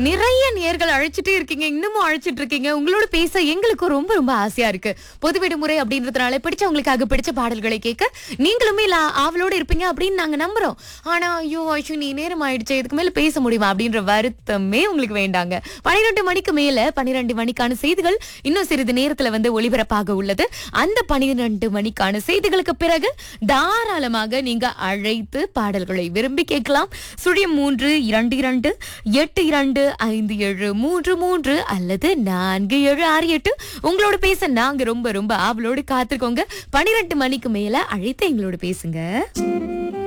நிறைய நேர்கள் அழைச்சிட்டே இருக்கீங்க இன்னமும் அழைச்சிட்டு இருக்கீங்க உங்களோட பேச எங்களுக்கும் ரொம்ப ரொம்ப ஆசையா இருக்கு பொது விடுமுறை அப்படின்றதுனால பிடிச்சவங்களுக்காக பிடிச்ச பாடல்களை கேட்க நீங்களுமே லா- ஆவலோட இருப்பீங்க அப்படின்னு நாங்க நம்புறோம் ஆனா ஐயோ அஸ்வினி நேரம் ஆயிடுச்சு இதுக்கு மேல பேச முடியுமா அப்படின்ற வருத்தமே உங்களுக்கு வேண்டாங்க பன்னிரெண்டு மணிக்கு மேல பன்னிரெண்டு மணிக்கான செய்திகள் இன்னும் சிறிது நேரத்துல வந்து ஒளிபரப்பாக உள்ளது அந்த பன்னிரெண்டு மணிக்கான செய்திகளுக்கு பிறகு தாராளமாக நீங்க அழைத்து பாடல்களை விரும்பி கேட்கலாம் சுழியம் மூன்று இரண்டு இரண்டு எட்டு இரண்டு ஐந்து ஏழு மூன்று மூன்று அல்லது நான்கு ஏழு ஆறு எட்டு உங்களோட பேச நாங்க ரொம்ப ரொம்ப ஆவலோடு காத்திருக்கோங்க பன்னிரெண்டு மணிக்கு மேல அழைத்து எங்களோட பேசுங்க